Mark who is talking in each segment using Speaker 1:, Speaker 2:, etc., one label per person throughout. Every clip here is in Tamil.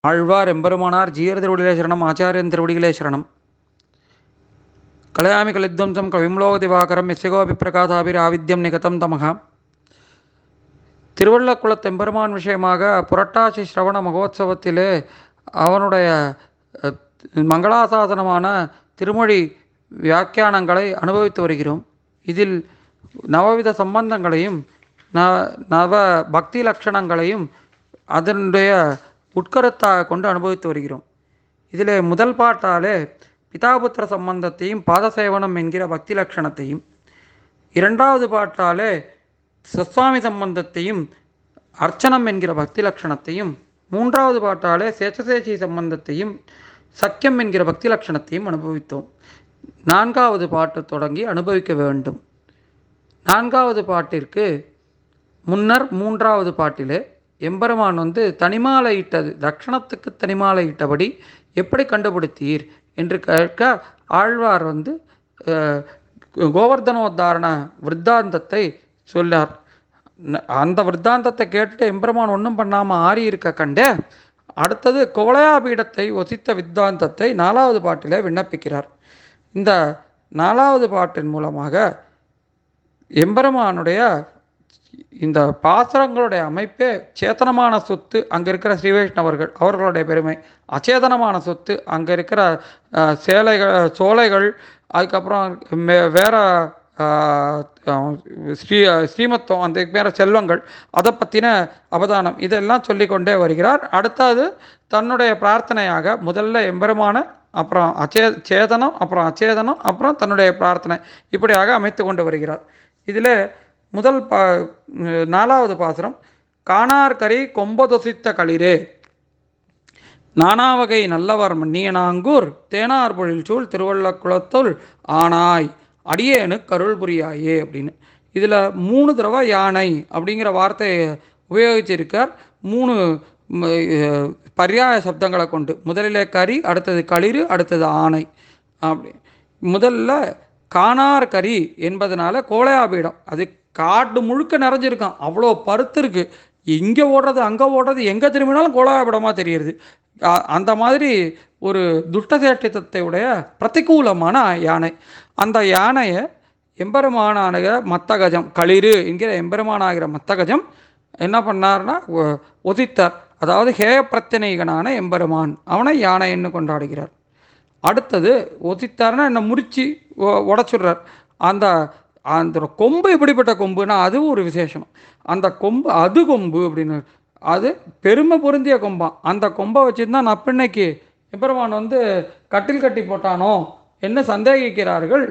Speaker 1: ஆழ்வார் எம்பெருமானார் ஜீயர் திருவடிகளே சரணம் ஆச்சாரியன் திருவடிகளே சரணம் கலையாமி கலித்வம்சம் கவிம்லோக திவாகரம் எஸ்யகோபி பிரகாதாபிர் ஆவித்யம் நிகதம் தமக திருவள்ளக்குளத் எம்பெருமான் விஷயமாக புரட்டாசி ஸ்ரவண மகோத்சவத்திலே அவனுடைய அஹ், மங்களாசாசனமான திருமொழி வியாக்கியானங்களை அனுபவித்து வருகிறோம் இதில் நவவித சம்பந்தங்களையும் ந நவ பக்தி லட்சணங்களையும் அதனுடைய உட்கருத்தாக கொண்டு அனுபவித்து வருகிறோம் இதிலே முதல் பாட்டாலே பிதாபுத்திர சம்பந்தத்தையும் பாதசேவனம் என்கிற பக்தி லட்சணத்தையும் இரண்டாவது பாட்டாலே சஸ்வாமி சம்பந்தத்தையும் அர்ச்சனம் என்கிற பக்தி லட்சணத்தையும் மூன்றாவது பாட்டாலே சேஷசேஷி சம்பந்தத்தையும் சக்கியம் என்கிற பக்தி லட்சணத்தையும் அனுபவித்தோம் நான்காவது பாட்டு தொடங்கி அனுபவிக்க வேண்டும் நான்காவது பாட்டிற்கு முன்னர் மூன்றாவது பாட்டிலே எம்பெருமான் வந்து தனிமாலையிட்டது தட்சணத்துக்கு தனிமாலையிட்டபடி எப்படி கண்டுபிடித்தீர் என்று கேட்க ஆழ்வார் வந்து அஹ், கோவர்தனோத்தாரண விருத்தாந்தத்தை சொல்லார் ந- அந்த விருத்தாந்தத்தை கேட்டுட்டு எம்பெருமான் ஒன்றும் பண்ணாமல் ஆறி இருக்க கண்டே அடுத்தது கோவலயாபீடத்தை ஒசித்த வித்தாந்தத்தை நாலாவது பாட்டிலே விண்ணப்பிக்கிறார் இந்த நாலாவது பாட்டின் மூலமாக எம்பெருமானுடைய இந்த பாத்திரங்களுடைய அமைப்பே சேத்தனமான சொத்து அங்கே இருக்கிற ஸ்ரீ வைஷ்ணவர்கள் அவர்களுடைய பெருமை அச்சேதனமான சொத்து அங்கே இருக்கிற அஹ், சேலைகள் சோலைகள் அதுக்கப்புறம் மே- வேற அஹ், அஹ், ஸ்ரீ ஸ்ரீமத்துவம் அந்த மேற செல்வங்கள் அதை பற்றின அவதானம் இதெல்லாம் சொல்லிக்கொண்டே வருகிறார் அடுத்தது தன்னுடைய பிரார்த்தனையாக முதல்ல எம்பெருமான அப்புறம் அச்சே சேதனம் அப்புறம் அச்சேதனம் அப்புறம் தன்னுடைய பிரார்த்தனை இப்படியாக அமைத்து கொண்டு வருகிறார் இதில் முதல் பா நாலாவது பாசுரம் காணார்கரி கொம்பதொசித்த களிரே நானாவகை நல்லவர் மன்னியனாங்கூர் தேனார் பொழில் சூழ் திருவள்ளக்குளத்துள் ஆனாய் அடியேனு கருள் புரியாயே அப்படின்னு இதில் மூணு தடவை யானை அப்படிங்கிற வார்த்தையை உபயோகிச்சிருக்கார் மூணு ம், அஹ், பர்யாய சப்தங்களை கொண்டு முதலிலே கரி அடுத்தது களிறு அடுத்தது ஆணை அப்படி முதல்ல காணார் கரி என்பதனால கோளையாபீடம் அது காடு முழுக்க நிறைஞ்சிருக்கான் அவ்வளோ பருத்து இருக்கு இங்கே ஓடுறது அங்கே ஓடுறது எங்கே திரும்பினாலும் கோளாபீடமாக தெரியுது அ- அந்த மாதிரி ஒரு துஷ்டசேஷ்டித்தத்தை உடைய பிரதிகூலமான யானை அந்த யானையை எம்பெருமானாகிற மத்தகஜம் களிறு என்கிற எம்பெருமானாகிற மத்தகஜம் என்ன பண்ணார்னா ஒ- ஒதித்தார் அதாவது ஹேய பிரத்தினைகனான எம்பெருமான் அவனை யானைன்னு கொண்டாடுகிறார் அடுத்தது ஒதித்தார்னா என்ன முறிச்சு ஒ- உடைச்சுடுறார் அந்த அந்த கொம்பு எப்படிப்பட்ட கொம்புனா அதுவும் ஒரு விசேஷம் அந்த கொம்பு அது கொம்பு அப்படின்னு அது பெருமை பொருந்திய கொம்பான் அந்த கொம்பை வச்சுருந்தா நப்பின்னைக்கு எம்பெருமான் வந்து கட்டில் கட்டி போட்டானோ என்ன சந்தேகிக்கிறார்கள்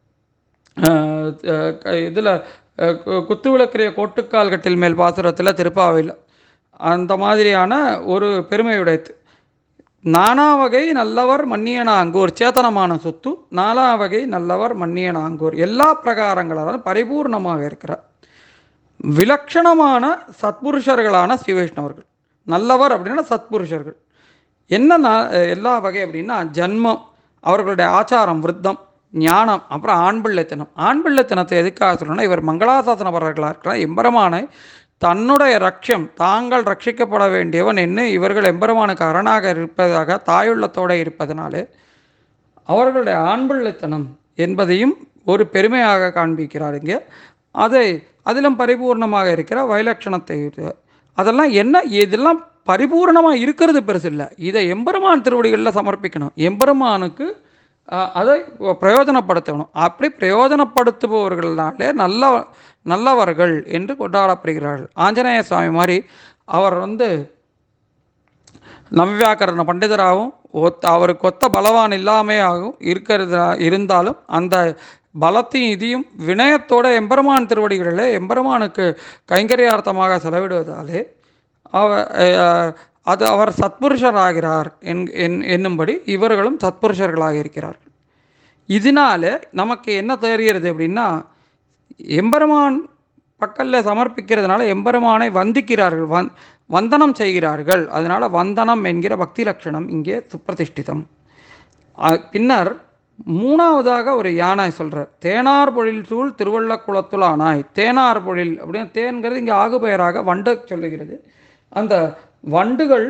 Speaker 1: இதில் குத்து விளக்கிற கோட்டுக்கால் கட்டில் மேல் பாசுரத்தில் திருப்பாவையில் அந்த மாதிரியான ஒரு பெருமையுடையது நானா வகை நல்லவர் மன்னியனாங்கூர் சேத்தனமான சொத்து நாலா வகை நல்லவர் மன்னியனாங்கூர் எல்லா பிரகாரங்களாலும் பரிபூர்ணமாக இருக்கிறார் விலட்சணமான சத்புருஷர்களான ஸ்ரீ வைஷ்ணவர்கள் நல்லவர் அப்படின்னா சத்புருஷர்கள் என்ன நா- எல்லா வகை அப்படின்னா ஜன்மம் அவர்களுடைய ஆச்சாரம் விருத்தம் ஞானம் அப்புறம் ஆண் பிள்ளைத்தனம் ஆண் பிள்ளைத்தனத்தை எதுக்காக சொல்லணும்னா இவர் மங்களாசாசனவர்களாக இருக்கிறார் எம்பெருமானை தன்னுடைய ரட்சம் தாங்கள் ரட்சிக்கப்பட வேண்டியவன் என்ன இவர்கள் எம்பெருமானுக்கு அரணாக இருப்பதாக தாயுள்ளத்தோடு இருப்பதனாலே அவர்களுடைய ஆண்பிள்ளைத்தனம் என்பதையும் ஒரு பெருமையாக காண்பிக்கிறார் இங்கே அதை அதிலும் பரிபூர்ணமாக இருக்கிற வைலட்சணத்தை அதெல்லாம் என்ன இதெல்லாம் பரிபூர்ணமாக இருக்கிறது பெருசு இல்லை இதை எம்பெருமான் திருவடிகளில் சமர்ப்பிக்கணும் எம்பெருமானுக்கு அஹ், அதை பிரயோஜனப்படுத்தணும் அப்படி பிரயோஜனப்படுத்துபவர்களாலே நல்ல நல்லவர்கள் என்று கொண்டாடப்படுகிறார்கள் ஆஞ்சநேய சுவாமி மாதிரி அவர் வந்து நவ்யாக்கரண பண்டிதராகவும் ஒத்த அவருக்கு ஒத்த பலவான் இல்லாமையாகவும் இருக்கிறது இருந்தாலும் அந்த பலத்தையும் இதையும் வினயத்தோட எம்பெருமான் திருவடிகளில் எம்பெருமானுக்கு கைங்கரியார்த்தமாக செலவிடுவதாலே அவ அஹ், அது அவர் சத்புருஷராகிறார் என் என்- என்னும்படி இவர்களும் சத்புருஷர்களாக இருக்கிறார்கள் இதனால நமக்கு என்ன தெரிகிறது அப்படின்னா எம்பெருமான் பக்கல்ல சமர்ப்பிக்கிறதுனால எம்பெருமானை வந்திக்கிறார்கள் வந் வந்தனம் செய்கிறார்கள் அதனால வந்தனம் என்கிற பக்தி லட்சணம் இங்கே சுப்பிரதிஷ்டிதம் அ- பின்னர் மூணாவதாக ஒரு யானை சொல்றார் தேனார் பொழில் சூழ் திருவள்ளக்குளத்துள் ஆனாய் தேனார் பொழில் அப்படின்னு தேன்கிறது இங்கே ஆகுபெயராக வண்டு சொல்லுகிறது அந்த வண்டுகள்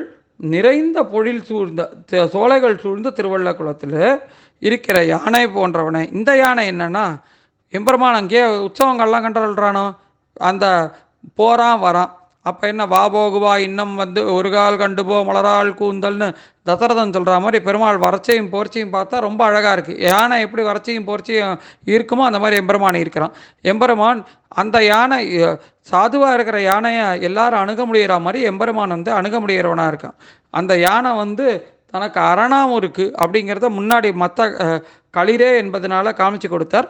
Speaker 1: நிறைந்த பொழில் சூழ்ந்த த- சோலைகள் சூழ்ந்த திருவள்ளக்குளத்தில் இருக்கிற யானை போன்றவனை இந்த யானை என்னன்னா எம்பெருமான் அங்கேயே உற்சவங்கள்லாம் கண்டுறானோ அந்த போறான் வரான் அப்போ என்ன வா போகுவா இன்னும் வந்து ஒரு கால் கண்டு போ மலரால் கூந்தல்னு தசரதன் சொல்கிற மாதிரி பெருமாள் வரச்சையும் போர்ச்சியும் பார்த்தா ரொம்ப அழகாக இருக்குது யானை எப்படி வரச்சையும் போர்ச்சியும் இருக்குமோ அந்த மாதிரி எம்பெருமான் இருக்கிறான் எம்பெருமான் அந்த யானை சாதுவாக இருக்கிற யானையை எல்லாரும் அணுக முடிகிற மாதிரி எம்பெருமான் வந்து அணுக முடிகிறவனாக இருக்கான் அந்த யானை வந்து தனக்கு அரணாவும் இருக்குது அப்படிங்கிறத முன்னாடி மற்ற களிரே என்பதனால காமிச்சு கொடுத்தார்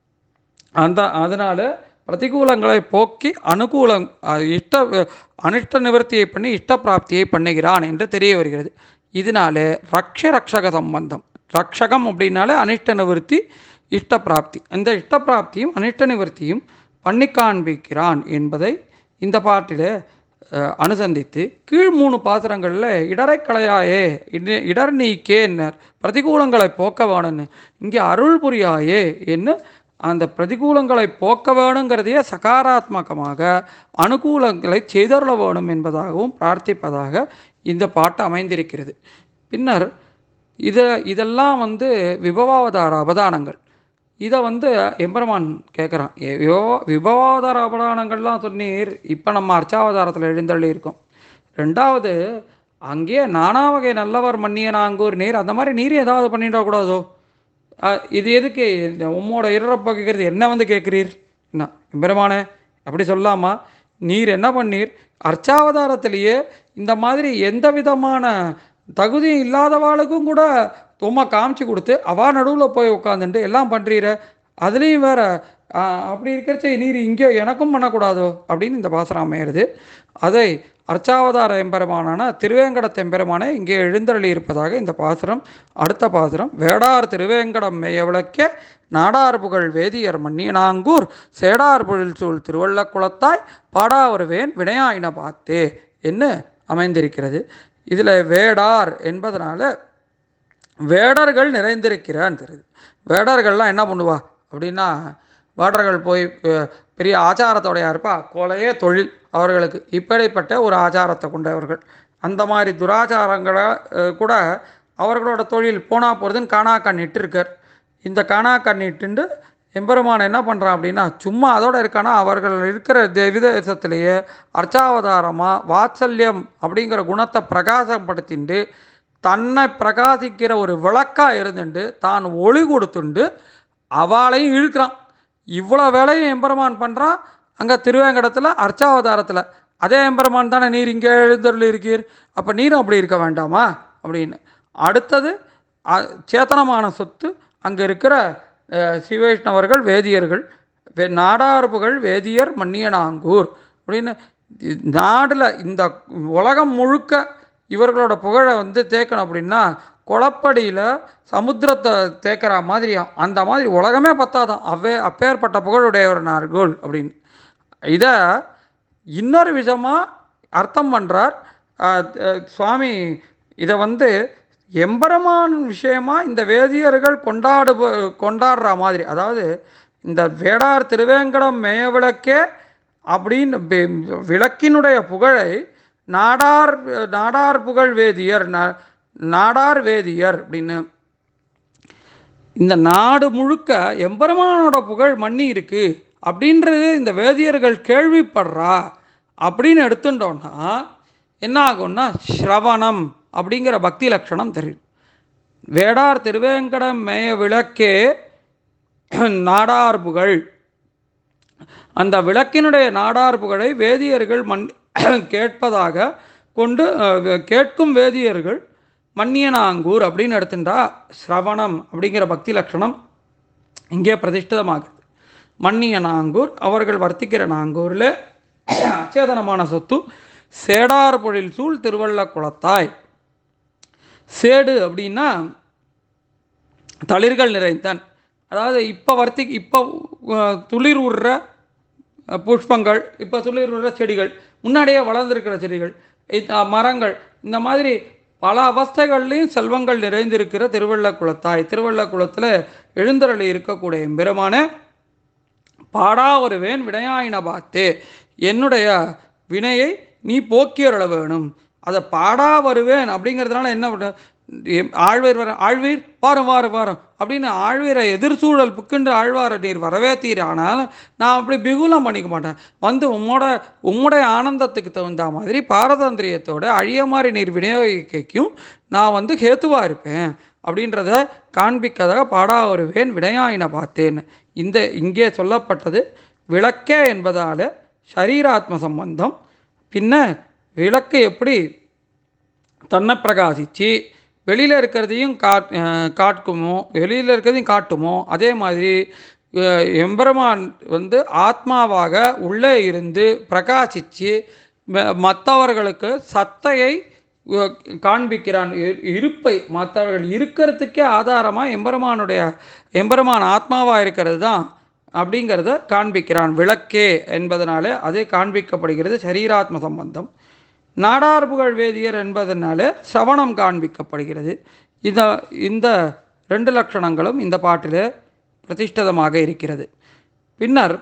Speaker 1: அந்த அதனால் பிரதிகூலங்களை போக்கி அனுகூலம் அஹ், இஷ்ட அனிஷ்ட நிவர்த்தியை பண்ணி இஷ்ட பிராப்தியை பண்ணுகிறான் என்று தெரிய வருகிறது இதனால ரக்ஷ ரக்ஷக சம்பந்தம் ரக்ஷகம் அப்படின்னாலே அனிஷ்ட நிவர்த்தி இஷ்ட பிராப்தி இந்த இஷ்ட பிராப்தியும் அனிஷ்ட நிவர்த்தியும் பண்ணி காண்பிக்கிறான் என்பதை இந்த பாட்டில் அஹ், அனுசந்தித்து கீழ் மூணு பாத்திரங்களில் இடரை களையாயே இட- இடர் நீக்கேன்னர் பிரதிகூலங்களை போக்க வேணும்னு இங்கே அருள் புரியாயே என்ன அந்த பிரதிகூலங்களை போக்க வேணுங்கிறதையே சகாராத்மகமாக அனுகூலங்களை செய்தருள வேணும் என்பதாகவும் பிரார்த்திப்பதாக இந்த பாட்டு அமைந்திருக்கிறது பின்னர் இதை இதெல்லாம் வந்து விபவாவதார அவதானங்கள் இதை வந்து எம்பெருமான் கேட்குறான் விபவ விபவாவதார அவதானங்கள்லாம் சொன்னீர் இப்போ நம்ம அர்ச்சாவதாரத்தில் எழுந்தள்ளி இருக்கோம் ரெண்டாவது அங்கேயே நானா வகை நல்லவர் மன்னிய நாங்கூர் நீர் அந்த மாதிரி நீர் ஏதாவது பண்ணிடக்கூடாதோ அஹ், இது எதுக்கு இந்த உம்மோட இரப்ப கேட்குறது என்ன வந்து கேட்குறீர் என்ன எம்பெருமானே அப்படி சொல்லாமா நீர் என்ன பண்ணீர் அர்ச்சாவதாரத்திலேயே இந்த மாதிரி எந்த விதமான தகுதியும் இல்லாதவாளுக்கும் கூட உம்மா காமிச்சு கொடுத்து அவா நடுவில் போய் உட்காந்துட்டு எல்லாம் பண்ணுறீர அதுலேயும் வேற ஆஹ், அப்படி இருக்கிறச்ச நீர் இங்கே எனக்கும் பண்ணக்கூடாதோ அப்படின்னு இந்த பாசனம் அமையிறது அதை அர்ச்சாவதார எம்பெருமானான திருவேங்கடத் எம்பெருமானை இங்கே எழுந்தருளி இருப்பதாக இந்த பாசுரம் அடுத்த பாசுரம் வேடார் திருவேங்கடம் மேயவிளக்கே நாடார் புகழ் வேதியர் மன்னியனாங்கூர் சேடார் பொழில் சூழ் திருவள்ளக்குளத்தாய் பாடா வருவேன் வினையாயின பார்த்தே என்று அமைந்திருக்கிறது இதில் வேடார் என்பதனால வேடர்கள் நிறைந்திருக்கிறான் தெரியுது வேடர்கள்லாம் என்ன பண்ணுவா அப்படின்னா வேடர்கள் போய் அஹ், பெரிய ஆச்சாரத்தோடையா இருப்பா கொலையே தொழில் அவர்களுக்கு இப்படிப்பட்ட ஒரு ஆச்சாரத்தை கொண்டவர்கள் அந்த மாதிரி துராச்சாரங்களை அஹ், கூட அவர்களோட தொழில் போனா போகிறதுன்னு காணா கண்ணிட்டு இருக்கார் இந்த காணா கண்ணிட்டு எம்பெருமான் என்ன பண்ணுறான் அப்படின்னா சும்மா அதோட இருக்கானா அவர்கள் இருக்கிற விதேசத்திலேயே அர்ச்சாவதாரமாக வாத்சல்யம் அப்படிங்கிற குணத்தை பிரகாசப்படுத்திண்டு தன்னை பிரகாசிக்கிற ஒரு விளக்கா இருந்துண்டு தான் ஒளி கொடுத்துண்டு அவளையும் இழுக்கிறான் இவ்வளோ வேலையும் எம்பெருமான் பண்ணுறான் அங்கே திருவேங்கடத்தில் அர்ச்சாவதாரத்தில் அதே எம்பெருமான் தானே நீர் இங்கே எழுந்தருள் இருக்கீர் அப்போ நீரும் அப்படி இருக்க வேண்டாமா அப்படின்னு அடுத்தது அ- சேத்தனமான சொத்து அங்கே இருக்கிற அஹ், சிவைஷ்ணவர்கள் வேதியர்கள் வே- நாடார்புகள் வேதியர் மன்னியனாங்கூர் அப்படின்னு நாடில் இந்த உலகம் முழுக்க இவர்களோட புகழை வந்து தேக்கணும் அப்படின்னா குளப்படியில் சமுத்திரத்தை தேக்கிற மாதிரியாம் அந்த மாதிரி உலகமே பத்தாதான் அவ்வே அப்பேற்பட்ட புகழுடையவர்னார்கள் அப்படின்னு இதை இன்னொரு விஷயமாக அர்த்தம் பண்ணுறார் சுவாமி இதை வந்து எம்பெருமான் விஷயமா இந்த வேதியர்கள் கொண்டாடு கொண்டாடுற மாதிரி அதாவது இந்த வேடார் திருவேங்கடம் மேயவிளக்கே அப்படின்னு வி- விளக்கினுடைய புகழை நாடார் நாடார் புகழ் வேதியர் நா- நாடார் வேதியர் அப்படின்னு இந்த நாடு முழுக்க எம்பெருமானோட புகழ் மண்ணி இருக்கு அப்படின்றது இந்த வேதியர்கள் கேள்விப்படுறா அப்படின்னு எடுத்துட்டோம்னா என்ன ஆகும்னா ஸ்ரவணம் அப்படிங்கிற பக்தி லட்சணம் தெரியும் வேடார் திருவேங்கடம் மேய விளக்கே நாடார் புகழ் அந்த விளக்கினுடைய நாடார் புகழை வேதியர்கள் மண் கேட்பதாக கொண்டு அஹ், கேட்கும் வேதியர்கள் மன்னியனாங்கூர் அப்படின்னு எடுத்துட்டா ஸ்ரவணம் அப்படிங்கிற பக்தி லட்சணம் இங்கே பிரதிஷ்டிதமாகுது மன்னியனாங்கூர் அவர்கள் வர்த்திக்கிற நாங்கூரில் அச்சேதனமான சொத்து சேடார் பொழில் சூழ் திருவள்ள குளத்தாய் சேடு அப்படின்னா தளிர்கள் நிறைந்தன் அதாவது இப்போ வர்த்தி இப்போ அஹ், துளிர் விடுற அஹ், புஷ்பங்கள் இப்போ துளிர் விடுற செடிகள் முன்னாடியே வளர்ந்துருக்கிற செடிகள் இந்த மரங்கள் இந்த மாதிரி பல அவஸ்தைகள்லையும் செல்வங்கள் நிறைந்திருக்கிற திருவள்ளக்குளத்தாய் திருவள்ளக்குளத்தில் எழுந்தருளி இருக்கக்கூடிய எம்பெருமான பாடா வருவேன் வினையாயின பார்த்தே என்னுடைய வினையை நீ போக்கியருள வேணும் அதை பாடா வருவேன் அப்படிங்கிறதுனால என்ன பண்ண எம்- ஆழ்வீர் வர ஆழ்வீர் வாரம் வாரம் வாரம் அப்படின்னு ஆழ்வீரை எதிர்சூழல் புக்குன்ற ஆழ்வார நீர் வரவே தீர் ஆனால் நான் அப்படி பிகுலம் பண்ணிக்க மாட்டேன் வந்து உம்மோட உம்முடைய ஆனந்தத்துக்கு தகுந்த மாதிரி பாரதந்திரியத்தோட அழிய மாதிரி நீர் விநியோகிக்கும் நான் வந்து ஹேத்துவா இருப்பேன் அப்படின்றத காண்பிக்கதாக பாடா வருவேன் விடையாயின பார்த்தேன் இந்த இங்கே சொல்லப்பட்டது விளக்கே என்பதால் சரீராத்ம சம்பந்தம் பின்ன விளக்கு எப்படி தன்னை பிரகாசிச்சு வெளியில் இருக்கிறதையும் காட் அஹ் காட்டுமோ வெளியில் இருக்கிறதையும் காட்டுமோ அதே மாதிரி அஹ் எம்பெருமான் வந்து ஆத்மாவாக உள்ளே இருந்து பிரகாசித்து மற்றவர்களுக்கு சத்தையை அஹ் காண்பிக்கிறான் இரு- இருப்பை மற்றவர்கள் இருக்கிறதுக்கே ஆதாரமாக எம்பெருமானுடைய எம்பெருமான் ஆத்மாவாக இருக்கிறது தான் அப்படிங்கிறத காண்பிக்கிறான் விளக்கே என்பதனால அது காண்பிக்கப்படுகிறது சரீராத்ம சம்பந்தம் நாடார் புகழ் வேதியர் என்பதனால சவணம் காண்பிக்கப்படுகிறது இத இந்த ரெண்டு லட்சணங்களும் இந்த பாட்டில் பிரதிஷ்டிதமாக இருக்கிறது பின்னர்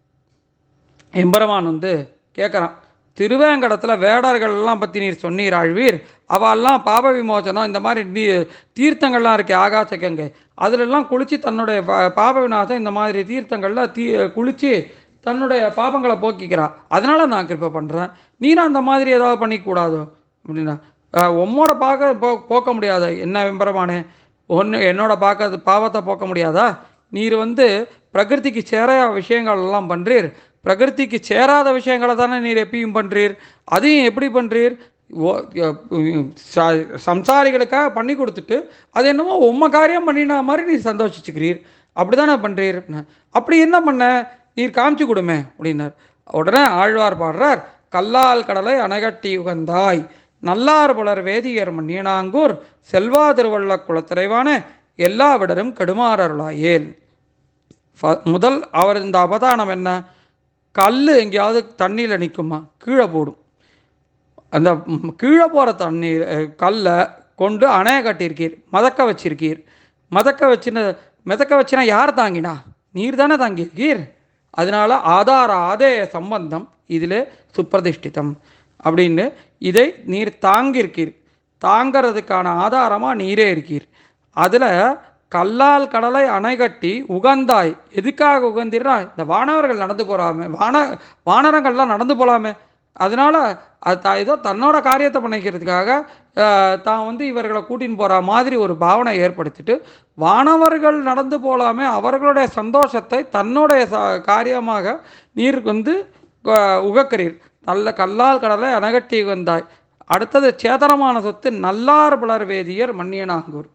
Speaker 1: எம்பெருமான் வந்து கேட்குறான் திருவேங்கடத்தில் வேடர்கள்லாம் பற்றி நீர் சொன்னீர் ஆழ்வீர் அவெல்லாம் பாப விமோசனம் இந்த மாதிரி நீ தீர்த்தங்கள்லாம் இருக்கே ஆகாச கங்கை அதிலெல்லாம் குளித்து தன்னுடைய பா- பாப விநாசம் இந்த மாதிரி தீர்த்தங்களில் தீ குளித்து தன்னுடைய பாபங்களை போக்கிக்கிறா அதனால நான் கிருப்பை பண்ணுறேன் நீனும் அந்த மாதிரி ஏதாவது பண்ணிக்கூடாதோ அப்படின்னா அஹ் உம்மோட பார்க்க போ போக்க முடியாத என்ன விம்பரமானே ஒன்று என்னோட பார்க்க பாவத்தை போக்க முடியாதா நீர் வந்து பிரகிருதிக்கு சேர விஷயங்கள் எல்லாம் பண்ணுறீர் பிரகிருதிக்கு சேராத விஷயங்களை தானே நீர் எப்பயும் பண்ணுறீர் அதையும் எப்படி பண்ணுறீர் ஓ- அஹ் ச- சம்சாரிகளுக்காக பண்ணி கொடுத்துட்டு அது என்னமோ உம்ம காரியம் பண்ணின மாதிரி நீர் சந்தோஷிச்சுக்கிறீர் அப்படி தானே பண்ணுறீர் அப்படி என்ன பண்ண நீர் காமிச்சு கொடுமே அப்படின்னார் உடனே ஆழ்வார் பாடுறார் கல்லால் கடலை அணைகட்டி உகந்தாய் நல்லார் புலர் வேதியர் மன்னியனாங்கூர் செல்வா திருவள்ள குலத்திரைவான எல்லா விடரும் கெடுமாறருளாயேல் ஃப- முதல் அவர் இந்த அவதானம் என்ன கல் எங்கேயாவது தண்ணியில் நிற்குமா கீழே போடும் அந்த ம், கீழே போகிற தண்ணீர் அஹ், கல்லை கொண்டு அணைய கட்டியிருக்கீர் மதக்க வச்சிருக்கீர் மதக்க வச்சுன மிதக்க வச்சுனா யார் தாங்கினா நீர் தானே தாங்கியிருக்கீர் அதனால ஆதார ஆதேய சம்பந்தம் இதில் சுப்பிரதிஷ்டிதம் அப்படின்னு இதை நீர் தாங்கியிருக்கீர் தாங்கிறதுக்கான ஆதாரமாக நீரே இருக்கீர் அதில் கல்லால் கடலை அணை கட்டி உகந்தாய் எதுக்காக உகந்தீர்னா இந்த வானவர்கள் நடந்து போகிறாமே வான வானரங்கள்லாம் நடந்து போகலாமே அதனால அது த- ஏதோ தன்னோட காரியத்தை பண்ணிக்கிறதுக்காக அஹ், தான் வந்து இவர்களை கூட்டின்னு போகிற மாதிரி ஒரு பாவனை ஏற்படுத்திட்டு வானவர்கள் நடந்து போகலாமே அவர்களுடைய சந்தோஷத்தை தன்னுடைய ச காரியமாக நீர் வந்து அஹ், உகக்கிறீர் நல்ல கல்லால் கடலை அணகட்டி வந்தாய் அடுத்தது சேதனமான சொத்து நல்லார் புலர் வேதியர் மன்னியனாங்கூர்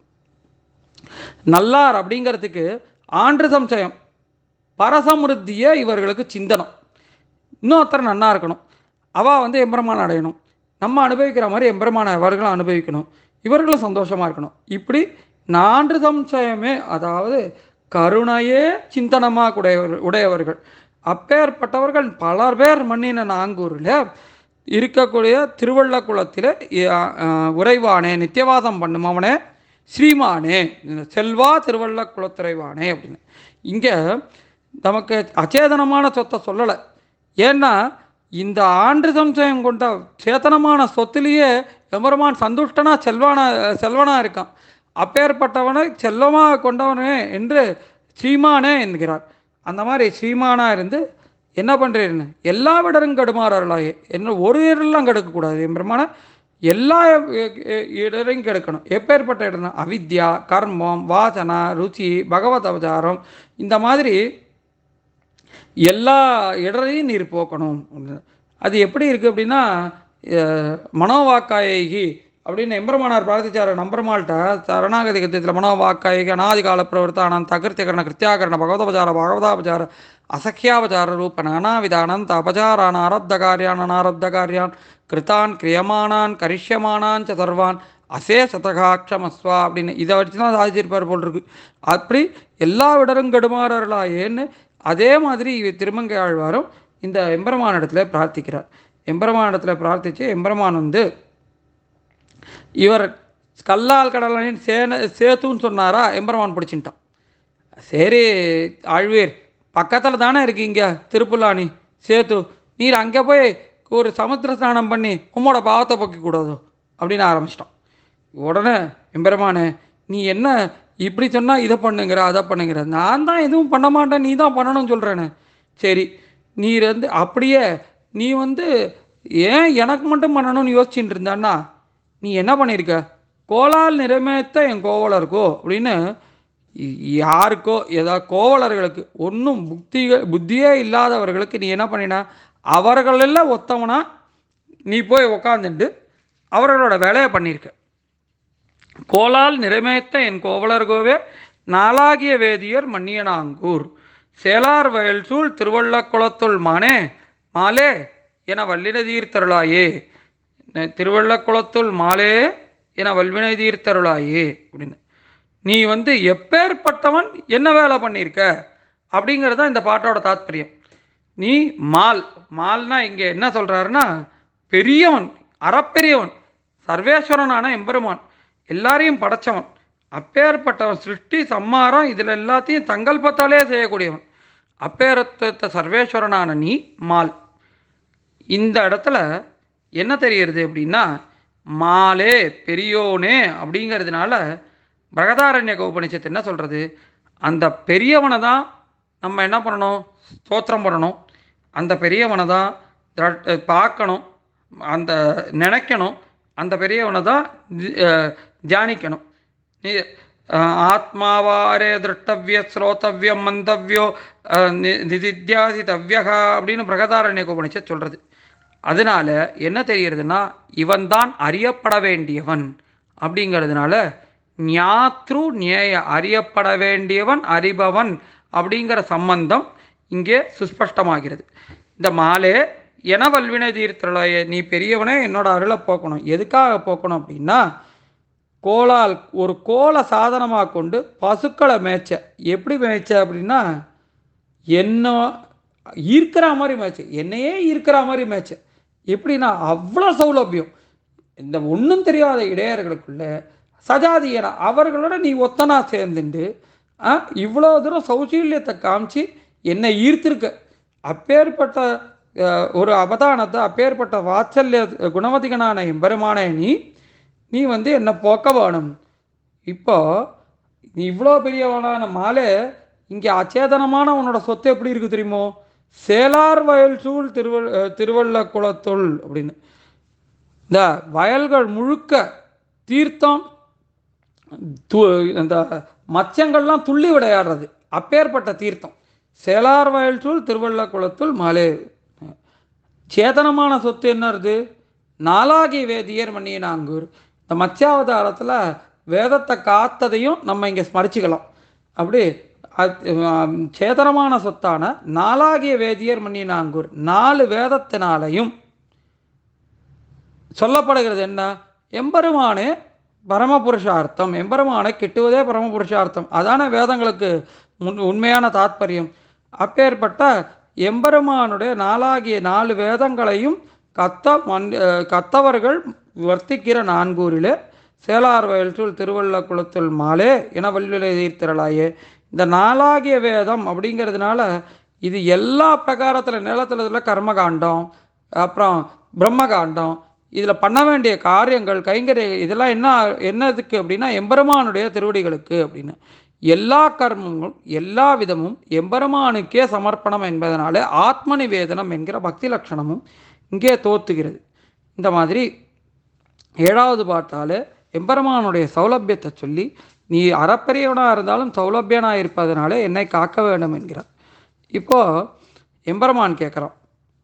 Speaker 1: நல்லார் அப்படிங்கிறதுக்கு ஆண்டு சம்சயம் பரசமிருத்தியே இவர்களுக்கு சிந்தனம் இன்னொருத்தர் நன்னா இருக்கணும் அவள் வந்து எம்பெருமான் அடையணும் நம்ம அனுபவிக்கிற மாதிரி எம்பெருமான அவர்களும் அனுபவிக்கணும் இவர்களும் சந்தோஷமாக இருக்கணும் இப்படி நான்கு சம்சயமே அதாவது கருணையே சிந்தனமாக உடையவர் உடையவர்கள் அப்பேற்பட்டவர்கள் பலர் பேர் மண்ணின நாங்கூரில் இருக்கக்கூடிய திருவள்ளக்குளத்தில் உறைவானே நித்தியவாசம் பண்ணும் அவனே ஸ்ரீமானே செல்வா திருவள்ளக்குளத்துறைவானே அப்படின்னு இங்கே நமக்கு அச்சேதனமான சொத்தை சொல்லலை ஏன்னா இந்த ஆண்டு சம்சயம் கொண்ட சேத்தனமான சொத்திலேயே எம்பெருமான் சந்துஷ்டனா செல்வானா செல்வனா இருக்கான் அப்பேற்பட்டவனை செல்வமாக கொண்டவனே என்று ஸ்ரீமானே என்கிறார் அந்த மாதிரி ஸ்ரீமானா இருந்து என்ன பண்ணுறீர்னு எல்லா விடரும் கடுமாறர்களாக என்ன ஒரு இடரெல்லாம் கெடுக்கக்கூடாது எம்பெருமான எல்லா இ- இ- இடரையும் கெடுக்கணும் எப்பேற்பட்ட இடம்னா அவித்யா கர்மம் வாசனா ருச்சி பகவத் அவதாரம் இந்த மாதிரி எல்லா இடரையும் நீர் போக்கணும் அது எப்படி இருக்குது அப்படின்னா அஹ், மனோவாக்காயகி அப்படின்னு எம்பெருமானார் பிரார்த்திச்சார் நம்பெருமாள்கிட்ட சரணாகதி கத்தியத்தில் மனோவாக்காயகி அநாதிகால பிரவர்த்தானம் தகிருத்திகரண கிருத்தியாகரண பகவதபச்சார பகவதாபச்சார அசக்கியாபச்சார ரூப நானாவித அனந்த அபச்சாரான் ஆரப்த காரியான் அனாரப்த காரியான் கிருத்தான் கிரியமானான் கரிஷ்யமானான் ச சர்வான் அசே சதகாட்சமஸ்வா அப்படின்னு இதை வச்சு தான் சாதிச்சிருப்பார் போல் இருக்கு அப்படி எல்லா விடரும் கெடுமாறர்களா ஏன்னு அதே மாதிரி இவ- திருமங்கை ஆழ்வாரும் இந்த எம்பெருமான் இடத்துல பிரார்த்திக்கிறார் எம்பெருமான் இடத்துல பிரார்த்திச்சு எம்பெருமான் வந்து இவர் கல்லால் கடலின் சேன சேத்துன்னு சொன்னாரா எம்பெருமான் பிடிச்சின்ட்டான் சரி ஆழ்வீர் பக்கத்தில் தானே இருக்கீங்க திருப்புல்லானி சேத்து நீர் அங்கே போய் ஒரு சமுத்திர ஸ்நானம் பண்ணி உம்மோட பாவத்தை போக்க கூடாதோ அப்படின்னு ஆரம்பிச்சிட்டான் உடனே எம்பெருமானே நீ என்ன இப்படி சொன்னால் இதை பண்ணுங்கிற அதை பண்ணுங்கிற நான் தான் எதுவும் பண்ண மாட்டேன் நீ தான் பண்ணணும்னு சொல்கிறேனே சரி நீ வந்து அப்படியே நீ வந்து ஏன் எனக்கு மட்டும் பண்ணணும்னு யோசிச்சுட்டு இருந்தான்னா நீ என்ன பண்ணியிருக்க கோலால் நிறைமேத்த என் கோவலருக்கோ அப்படின்னு இ- யாருக்கோ ஏதாவது கோவலர்களுக்கு ஒன்றும் புத்திக புத்தியே இல்லாதவர்களுக்கு நீ என்ன பண்ணின அவர்களெல்லாம் ஒத்தவனா நீ போய் உக்காந்துட்டு அவர்களோட வேலையை பண்ணியிருக்க கோலால் நிறைமேத்த என் கோவலர்கோவே நாளாகிய வேதியர் மன்னியனாங்கூர் சேலார் வயல் சூழ் திருவள்ளக்குளத்துள் மானே மாலே என வல்லின தீர்த்தருளாயே ந- திருவள்ளக்குளத்துள் மாலே என வல்வினை தீர்த்தருளாயே அப்படின்னு நீ வந்து எப்பேற்பட்டவன் என்ன வேலை பண்ணியிருக்க அப்படிங்கிறது தான் இந்த பாட்டோட தாத்பரியம் நீ மால் மால்னா இங்கே என்ன சொல்கிறாருன்னா பெரியவன் அறப்பெரியவன் சர்வேஸ்வரனான எம்பெருமான் எல்லாரையும் படைச்சவன் அப்பேற்பட்டவன் சிருஷ்டி சம்மாரம் இதில் எல்லாத்தையும் தங்கல்பத்தாலே செய்யக்கூடியவன் அப்பேரத்த சர்வேஸ்வரனான நீ மால் இந்த இடத்துல என்ன தெரிகிறது அப்படின்னா மாலே பெரியோனே அப்படிங்கிறதுனால பிரகதாரண்ய உபனிஷத்து என்ன சொல்கிறது அந்த பெரியவனை தான் நம்ம என்ன பண்ணணும் ஸ்தோத்திரம் பண்ணணும் அந்த பெரியவனை தான் திர- பார்க்கணும் அந்த நினைக்கணும் அந்த பெரியவனை தான் தி- அஹ், தியானிக்கணும் நீ அஹ், ஆத்மாவாரே திருஷ்டவிய ஸ்ரோதவியம் மந்தவ்யோ அஹ், நி- நிதித்தியாசிதவ்யகா அப்படின்னு பிரகதாரண்ய உபனிஷத் சொல்கிறது அதனால என்ன தெரிகிறதுனா இவன்தான் அறியப்பட வேண்டியவன் அப்படிங்கிறதுனால ஞாத்ரு நியேய அறியப்பட வேண்டியவன் அறிபவன் அப்படிங்கிற சம்பந்தம் இங்கே சுஸ்பஷ்டமாகிறது இந்த மாலே என வல்வினை தீர்த்தலைய நீ பெரியவனே என்னோட அருளை போக்கணும் எதுக்காக போக்கணும் அப்படின்னா கோலால் ஒரு கோலை சாதனமாக கொண்டு பசுக்களை மேய்ச்ச எப்படி மேய்ச்ச அப்படின்னா என்ன ஈர்க்கிற மாதிரி மேய்ச்ச என்னையே ஈர்க்கிற மாதிரி மேய்ச்ச எப்படின்னா அவ்வளோ சௌலபியம் இந்த ஒன்றும் தெரியாத இடையர்களுக்குள்ள சஜாதியனா அவர்களோட நீ ஒத்தனா சேர்ந்துண்டு ஆ, இவ்வளோ தூரம் சௌசீல்யத்தை காமிச்சு என்னை ஈர்த்திருக்க அப்பேற்பட்ட அஹ், ஒரு அவதானத்தை அப்பேற்பட்ட வாத்சல்ய குணவதிகனான எம்பெருமானே நீ நீ வந்து என்னை போக்க வேணும் இப்போ நீ இவ்வளோ பெரியவனான மாலே இங்கே அச்சேதனமான உன்னோட சொத்து எப்படி இருக்கு தெரியுமோ சேலார் வயல் சூழ் திருவள் அஹ், திருவள்ள குளத்துள் அப்படின்னு இந்த வயல்கள் முழுக்க தீர்த்தம் து இந்த மச்சங்கள்லாம் துள்ளி விளையாடுறது அப்பேற்பட்ட தீர்த்தம் சேலார் வயல் சூழ் திருவள்ள குளத்துள் மாலே சேதனமான சொத்து என்னது நாலாகி வேதியர் மணியனாங்கூர் இந்த மத்ஸ்யாவதாரத்தில் வேதத்தை காத்ததையும் நம்ம இங்கே ஸ்மரிச்சுக்கலாம் அப்படி அது, ஆம், சேதனமான சொத்தான நாலாகிய வேதியர் மணியனாங்கூர் நாலு வேதத்தினாலையும் சொல்லப்படுகிறது என்ன எம்பெருமானே பரமபுருஷார்த்தம் எம்பெருமானை கிட்டுவதே பரமபுருஷார்த்தம் அதான வேதங்களுக்கு முன் உண்மையான தாத்பரியம் அப்பேற்பட்ட எம்பெருமானுடைய நாளாகிய நாலு வேதங்களையும் கத்த மண் அஹ் கத்தவர்கள் வர்த்திக்கிற நான்கூரிலே சேலார் வயல்சூழ் திருவள்ள குளத்துள் மாலே என வல்விலை தீர்த்திரளாயே இந்த நாளாகிய வேதம் அப்படிங்கிறதுனால இது எல்லா பிரகாரத்தில் நிலத்தில் இதில் கர்மகாண்டம் அப்புறம் பிரம்மகாண்டம் இதில் பண்ண வேண்டிய காரியங்கள் கைங்கரிய இதெல்லாம் என்ன என்னதுக்கு அப்படின்னா எம்பெருமானுடைய திருவடிகளுக்கு அப்படின்னு எல்லா கர்மங்களும் எல்லா விதமும் எம்பெருமானுக்கே சமர்ப்பணம் என்பதனாலே ஆத்ம நிவேதனம் என்கிற பக்தி லட்சணமும் இங்கே தோத்துகிறது இந்த மாதிரி ஏழாவது பாட்டால் எம்பெருமானுடைய சௌலபியத்தை சொல்லி நீ அறப்பெரியவனாக இருந்தாலும் சௌலபியனாக இருப்பதனாலே என்னை காக்க வேண்டும் என்கிறார் இப்போ எம்பெருமான் கேட்குறான்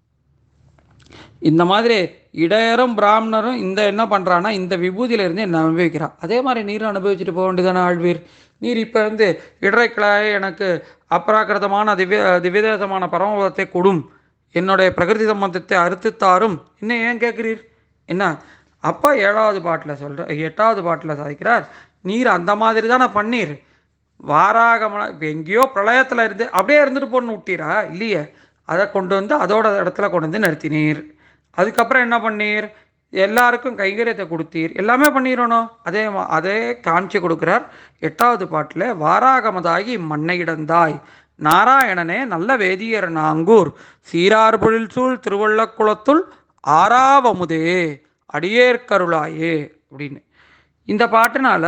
Speaker 1: இந்த மாதிரி இடையரும் பிராமணரும் இந்த என்ன பண்ணுறான்னா இந்த விபூதியிலிருந்து என்ன அனுபவிக்கிறான் அதே மாதிரி நீரும் அனுபவிச்சுட்டு போக வேண்டியதானே ஆழ்வீர் நீர் இப்போ வந்து இடைக்கிளாய் எனக்கு அப்ராக்கிருதமான திவ்ய திவ்யதேசமான பரமபதத்தை கொடும் என்னுடைய பிரகிருதி சம்பந்தத்தை அறுத்து தாரும் இன்னும் ஏன் கேட்குறீர் என்ன அப்போ ஏழாவது பாட்டில் சொல்கிற எட்டாவது பாட்டில் சாதிக்கிறார் நீர் அந்த மாதிரி தானே பண்ணீர் வாராகமன இப்போ எங்கேயோ பிரளயத்தில் இருந்து அப்படியே இருந்துட்டு போன்னு விட்டீரா இல்லையே அதை கொண்டு வந்து அதோட இடத்துல கொண்டு வந்து நிறுத்தினீர் அதுக்கப்புறம் என்ன பண்ணீர் எல்லாருக்கும் கைங்கரியத்தை கொடுத்தீர் எல்லாமே பண்ணிடணும் அதே மா- அதே காமிச்சு கொடுக்குறார் எட்டாவது பாட்டில் வாராகமதாகி மண்ணை இடந்தாய் நாராயணனே நல்ல வேதியர் நாங்கூர் சீரார் பொழில் சூழ் திருவள்ளக்குளத்துள் ஆறாவமுதே அடியேற்கருளாயே அப்படின்னு இந்த பாட்டுனால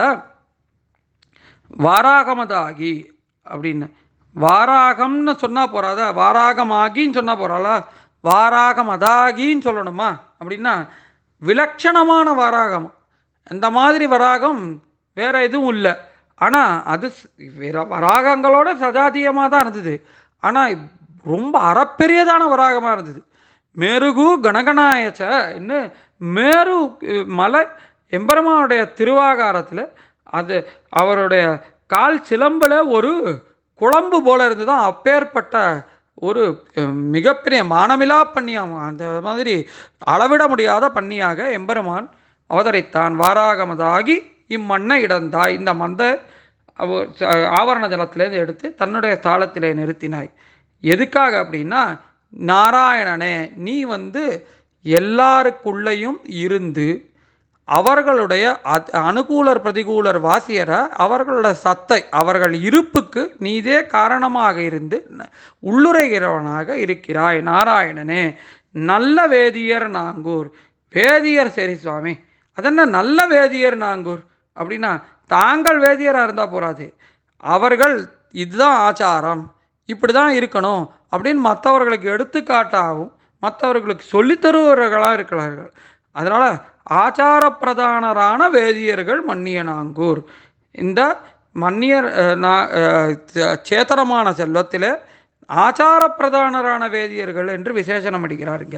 Speaker 1: வாராகமதாகி அப்படின்னு வாராகம்னு சொன்னால் போறாதா வாராகமாகின்னு சொன்னால் போறாளா வாராகமதாகின்னு சொல்லணுமா அப்படின்னா விலட்சணமான வாராகம் அந்த மாதிரி வராகம் வேற எதுவும் இல்லை ஆனால் அது ஸ்- வேற வராகங்களோட சஜாத்தியமாக தான் இருந்தது ஆனால் ரொம்ப அறப்பெரியதான வராகமாக இருந்தது மேருகு கணகனாயச்ச என்ன மேரு அஹ், மலை எம்பெருமானுடைய திருவாகாரத்தில் அது அவருடைய கால் சிலம்பில் ஒரு குழம்பு போல இருந்துதான் அப்பேற்பட்ட ஒரு அஹ், மிகப்பெரிய மானமிலா பண்ணியாம் அந்த மாதிரி அளவிட முடியாத பண்ணியாக எம்பெருமான் அவதரித்தான் வாராகமதாகி இம்மண்ணை இடந்தாய் இந்த மந்த அவ- ச- ஆவரண ஜலத்திலேருந்து எடுத்து தன்னுடைய தாளத்திலே நிறுத்தினாய் எதுக்காக அப்படின்னா நாராயணனே நீ வந்து எல்லாருக்குள்ளேயும் இருந்து அவர்களுடைய அத்- அனுகூலர் பிரதிகூலர் வாசியர அவர்களோட சத்தை அவர்கள் இருப்புக்கு நீதே காரணமாக இருந்து ந- உள்ளுரைகிறவனாக இருக்கிறாய் நாராயணனே நல்ல வேதியர் நாங்கூர் வேதியர் சரி சுவாமி அதென்ன நல்ல வேதியர் நாங்கூர் அப்படின்னா தாங்கள் வேதியராக இருந்தால் போறாது அவர்கள் இதுதான் ஆச்சாரம் இப்படி தான் இருக்கணும் அப்படின்னு மற்றவர்களுக்கு எடுத்துக்காட்டாகவும் மற்றவர்களுக்கு சொல்லித் தருபவர்களாக இருக்கிறார்கள் அதனால் ஆச்சார பிரதானரான வேதியர்கள் மன்னியனாங்கூர் இந்த மன்னியர் அஹ், நா- அஹ், சே- சேத்தனமான செல்வத்தில் ஆச்சார பிரதானரான வேதியர்கள் என்று விசேஷனம் அடிக்கிறாருங்க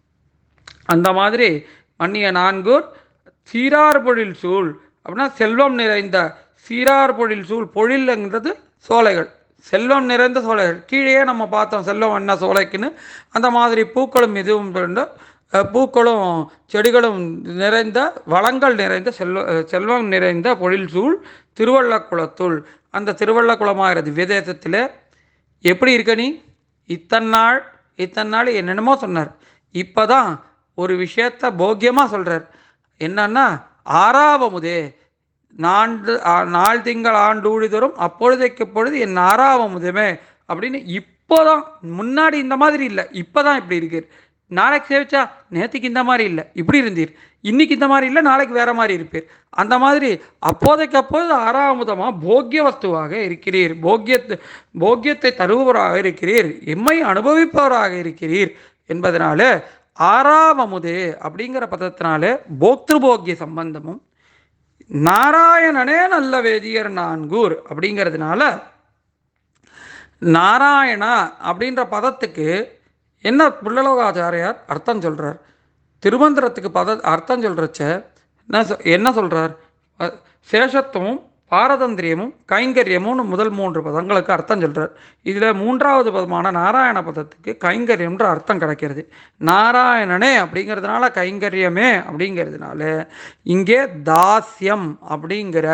Speaker 1: அந்த மாதிரி மன்னிய நான்கூர் சீரார் பொழில் சூழ் அப்படின்னா செல்வம் நிறைந்த சீரார் பொழில் சூழ் பொழில்ங்கிறது சோலைகள் செல்வம் நிறைந்த சோலைகள் கீழே நம்ம பார்த்தோம் செல்வம் என்ன சோலைக்குன்னு அந்த மாதிரி பூக்களும் இதுவும் இருந்த, அஹ், பூக்களும் செடிகளும் நிறைந்த வளங்கள் நிறைந்த செல்வ அஹ், செல்வம் நிறைந்த பொழில் சூழ் திருவள்ளக்குளத்துள் அந்த திருவள்ளக்குளமாகிற திவ்யதேசத்தில் எப்படி இருக்க நீ இத்தனை நாள் இத்தனை நாள் என்னென்னமோ சொன்னார் இப்போ தான் ஒரு விஷயத்த போக்கியமாக சொல்கிறார் என்னன்னா ஆறாவமுதே நாண்டு ஆ- நாள் திங்கள் ஆண்டு தரும் அப்பொழுதைக்கு பொழுது என் ஆறாவமுதமே அப்படின்னு இப்போதான் முன்னாடி இந்த மாதிரி இல்லை இப்போதான் இப்படி இருக்கு நாளைக்கு சேவிச்சா நேற்றுக்கு இந்த மாதிரி இல்லை இப்படி இருந்தீர் இன்னைக்கு இந்த மாதிரி இல்லை நாளைக்கு வேற மாதிரி இருப்பீர் அந்த மாதிரி அப்போதைக்கு அப்போது ஆறாமுதமாக போக்கிய வஸ்துவாக இருக்கிறீர் போக்கியத்தை போக்கியத்தை தருபவராக இருக்கிறீர் எம்மை அனுபவிப்பவராக இருக்கிறீர் என்பதனால ஆறாவமுதே அப்படிங்கிற பதத்தினால போக்திரு போக்கிய சம்பந்தமும் நாராயணனே நல்ல வேதியர் நான்கூர் அப்படிங்கிறதுனால நாராயணா அப்படின்ற பதத்துக்கு என்ன புள்ளலோகாச்சாரியார் அர்த்தம் சொல்றார் திருமந்திரத்துக்கு பத அர்த்தம் சொல்றச்ச என்ன சொ- என்ன சொல்றார் அஹ், சேஷத்துவமும் பாரதந்திரியமும் கைங்கரியமும் முதல் மூன்று பதங்களுக்கு அர்த்தம் சொல்றார் இதில் மூன்றாவது பதமான நாராயண பதத்துக்கு கைங்கரியம்ன்ற அர்த்தம் கிடைக்கிறது நாராயணனே அப்படிங்கிறதுனால கைங்கரியமே அப்படிங்கிறதுனால இங்கே தாஸ்யம் அப்படிங்கிற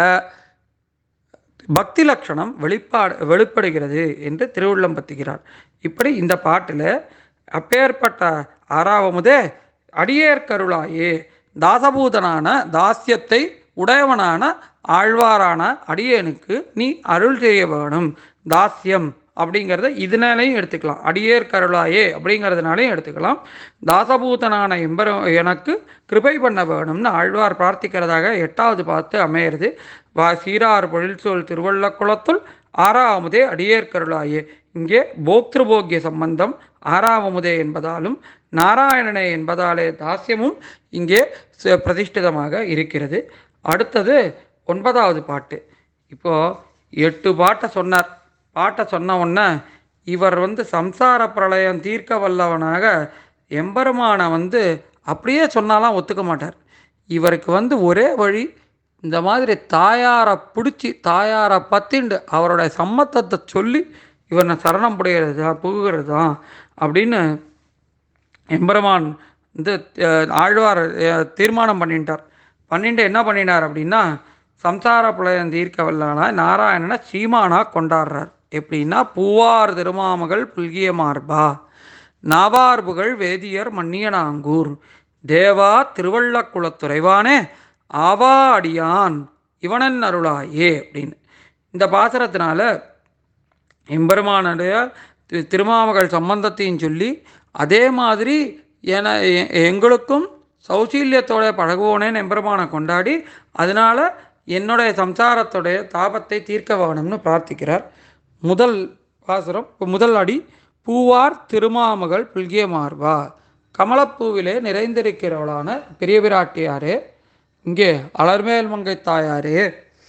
Speaker 1: பக்தி லட்சணம் வெளிப்பாடு வெளிப்படுகிறது என்று திருவுள்ளம் பத்துகிறார் இப்படி இந்த பாட்டில் அப்பேற்பட்ட ஆறாவமுதே அடியேற்கருளாயே தாசபூதனான தாஸ்யத்தை உடையவனான ஆழ்வாரான அடியேனுக்கு நீ அருள் செய்ய வேணும் தாஸ்யம் அப்படிங்கிறத இதனாலையும் எடுத்துக்கலாம் அடியேர் கருளாயே அப்படிங்கிறதுனாலையும் எடுத்துக்கலாம் தாசபூதனான எம்பர எனக்கு கிருபை பண்ண வேணும்னு ஆழ்வார் பிரார்த்திக்கிறதாக எட்டாவது பார்த்து அமையிறது வா சீரார் பொழில் சொல் திருவள்ளக்குளத்துள் ஆறாவமுதே அடியேர் கருளாயே இங்கே போக்திருபோக்கிய சம்பந்தம் ஆறாவமுதே என்பதாலும் நாராயணனே என்பதாலே தாஸ்யமும் இங்கே ச- பிரதிஷ்டிதமாக இருக்கிறது அடுத்தது ஒன்பதாவது பாட்டு இப்போ எட்டு பாட்டை சொன்னார் பாட்டை சொன்ன உடனே இவர் வந்து சம்சார பிரளயம் தீர்க்க வல்லவனாக எம்பெருமானை வந்து அப்படியே சொன்னாலாம் ஒத்துக்க மாட்டார் இவருக்கு வந்து ஒரே வழி இந்த மாதிரி தாயாரை பிடிச்சி தாயாரை பத்திண்டு அவருடைய சம்மத்தத்தை சொல்லி இவனை சரணம் புடைகிறது தான் புகுகிறது தான் அப்படின்னு எம்பெருமான் வந்து அஹ், ஆழ்வார் அஹ், தீர்மானம் பண்ணிட்டார் பண்ணிட்டு என்ன பண்ணினார் அப்படின்னா சம்சார புலயம் தீர்க்க வல்லானா நாராயணனை சீமானா கொண்டாடுறார் எப்படின்னா பூவார் திருமாமகள் புல்கிய மார்பா நாவார்புகள் வேதியர் மன்னியனாங்கூர் தேவா திருவள்ளக்குளத்துறைவானே ஆவா அடியான் இவனன் அருளாயே அப்படின்னு இந்த பாசரத்தினால எம்பெருமானுடைய தி- திருமாமகள் சம்பந்தத்தையும் சொல்லி அதே மாதிரி என எ- எங்களுக்கும் சௌசீல்யத்தோட பழகுவோனேன்னு எம்பெருமானை கொண்டாடி அதனால என்னுடைய சம்சாரத்துடைய தாபத்தை தீர்க்க வேணும்னு பிரார்த்திக்கிறார் முதல் பாசுரம் முதல் அடி பூவார் திருமாமகள் புல்கிய மார்பா கமலப்பூவிலே நிறைந்திருக்கிறவளான பெரிய பிராட்டியாரே இங்கே அலர்மேல் மங்கை தாயாரே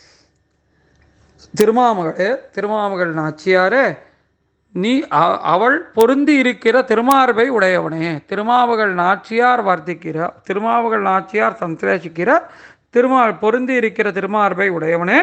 Speaker 1: திருமாமகளே திருமாமகள் நாச்சியாரே நீ அ- அவள் பொருந்தி இருக்கிற திருமார்பை உடையவனே திருமாமகள் நாச்சியார் வர்த்திக்கிற திருமாமகள் நாச்சியார் சந்திரேசிக்கிற திருமா பொருந்தி இருக்கிற திருமார்பை உடையவனே